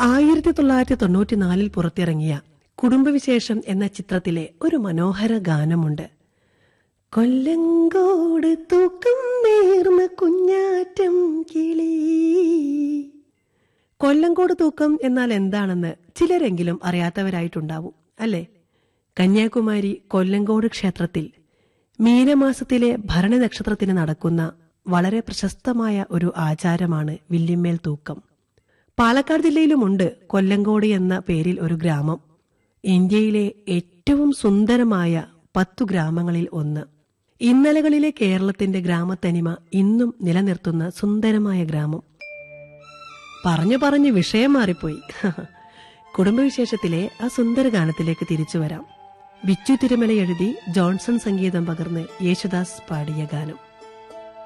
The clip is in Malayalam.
ആയിരത്തി തൊള്ളായിരത്തി തൊണ്ണൂറ്റിനാലിൽ പുറത്തിറങ്ങിയ കുടുംബവിശേഷം എന്ന ചിത്രത്തിലെ ഒരു മനോഹര ഗാനമുണ്ട് കൊല്ലങ്കോട് തൂക്കം നേർന്ന കുഞ്ഞാറ്റം കിളി കൊല്ലങ്കോട് തൂക്കം എന്നാൽ എന്താണെന്ന് ചിലരെങ്കിലും അറിയാത്തവരായിട്ടുണ്ടാവും അല്ലേ കന്യാകുമാരി കൊല്ലങ്കോട് ക്ഷേത്രത്തിൽ മീനമാസത്തിലെ ഭരണി നക്ഷത്രത്തിന് നടക്കുന്ന വളരെ പ്രശസ്തമായ ഒരു ആചാരമാണ് വില്ലിമേൽ തൂക്കം പാലക്കാട് ജില്ലയിലുമുണ്ട് കൊല്ലങ്കോട് എന്ന പേരിൽ ഒരു ഗ്രാമം ഇന്ത്യയിലെ ഏറ്റവും സുന്ദരമായ പത്തു ഗ്രാമങ്ങളിൽ ഒന്ന് ഇന്നലകളിലെ കേരളത്തിന്റെ ഗ്രാമത്തനിമ ഇന്നും നിലനിർത്തുന്ന സുന്ദരമായ ഗ്രാമം പറഞ്ഞു പറഞ്ഞ് വിഷയം മാറിപ്പോയി കുടുംബവിശേഷത്തിലെ ആ സുന്ദര ഗാനത്തിലേക്ക് തിരിച്ചു വരാം വിച്ചു തിരുമല എഴുതി ജോൺസൺ സംഗീതം പകർന്ന് യേശുദാസ് പാടിയ ഗാനം